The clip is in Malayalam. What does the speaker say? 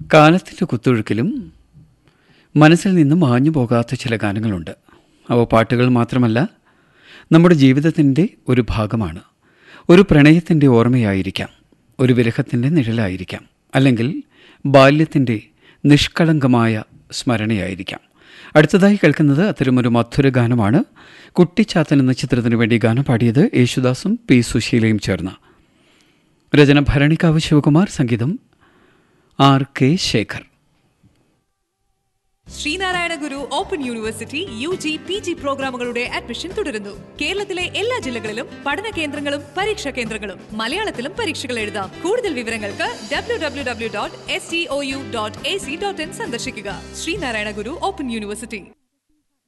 കാലത്തിൻ്റെ കുത്തൊഴുക്കിലും മനസ്സിൽ നിന്നും മാഞ്ഞു പോകാത്ത ചില ഗാനങ്ങളുണ്ട് അവ പാട്ടുകൾ മാത്രമല്ല നമ്മുടെ ജീവിതത്തിൻ്റെ ഒരു ഭാഗമാണ് ഒരു പ്രണയത്തിൻ്റെ ഓർമ്മയായിരിക്കാം ഒരു വിരഹത്തിൻ്റെ നിഴലായിരിക്കാം അല്ലെങ്കിൽ ബാല്യത്തിൻ്റെ നിഷ്കളങ്കമായ സ്മരണയായിരിക്കാം അടുത്തതായി കേൾക്കുന്നത് അത്തരമൊരു മധുര ഗാനമാണ് കുട്ടിച്ചാത്തൻ എന്ന ചിത്രത്തിനു വേണ്ടി ഗാനം പാടിയത് യേശുദാസും പി സുശീലയും ചേർന്ന് രചന ഭരണിക്കാവ് ശിവകുമാർ സംഗീതം R K Shekhar Sreenarayana Guru open university U G P G പ്രോഗ്രാമുകളുടെ അഡ്മിഷൻ തുടരുന്നു കേരളത്തിലെ എല്ലാ ജില്ലകളിലും പഠന കേന്ദ്രങ്ങളും പരീക്ഷാ കേന്ദ്രങ്ങളും മലയാളത്തിലും പരീക്ഷകൾ എഴുതാം കൂടുതൽ വിവരങ്ങൾക്ക് W W W dot S T O U dot A C dot in സന്ദർശിക്കുക ശ്രീനാരായണ ഗുരു ഓപ്പൺ യൂണിവേഴ്സിറ്റി